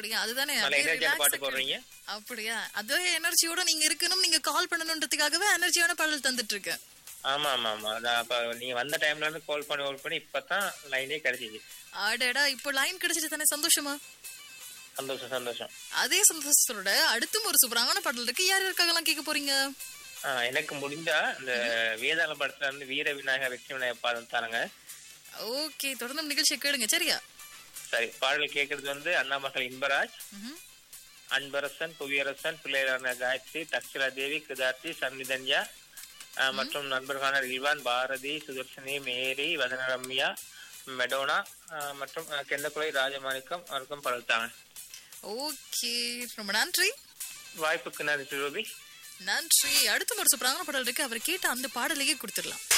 அப்படியா அதுதானே நல்ல அப்படியே எனர்ஜியான relax பாட்டு ஆ போடுறீங்க அப்படியா அதே எனர்ஜியோட நீங்க இருக்கணும் நீங்க கால் பண்ணணும்ன்றதுக்காகவே எனர்ஜியான பாடல் தந்துட்டு இருக்கேன் ஆமா ஆமா ஆமா அதான் அப்ப நீங்க வந்த டைம்ல இருந்து கால் பண்ணி கால் பண்ணி இப்பதான் லைனே கிடைச்சிச்சு ஆடடா இப்போ லைன் கிடைச்சிட்டு தானே சந்தோஷமா சந்தோஷம் சந்தோஷம் அதே சந்தோஷத்தோட அடுத்தும் ஒரு சூப்பரான பாடல் இருக்கு யார் யாருக்காகலாம் கேட்க போறீங்க ஆஹ் எனக்கு முடிஞ்சா இந்த வேதாள படத்துல இருந்து வீர விநாயகர் வெற்றி விநாயகர் பாடல் தாருங்க ஓகே தொடர்ந்து நிகழ்ச்சியை கேளுங்க சரியா சரி பாடல் கேட்கறது வந்து அண்ணா மகள் இன்பராஜ் ம்ஹும். அன்பரசன் புவியரசன் பிள்ளைகளான காயத்ரி தக்ஷரா தேவி கிருதார்த்தி சன்னிதன்யா ஆஹ் மற்றும் நண்பர்களான ரில்வான் பாரதி சுதர்ஷினி மேரி வதனரம்யா மெடோனா ஆஹ் மற்றும் ஆஹ் கெண்டக்குலை ராஜமாணிக்கம் அவருக்கும் படுத்தாங்க ஓகே ரொம்ப நன்றி வாய்ப்புக்கு நன்றி ரூபி நன்றி அடுத்த ஒரு சூப்பரான பாடல் இருக்கு அவர் கேட்ட அந்த பாடலையே கொடுத்துடலாம்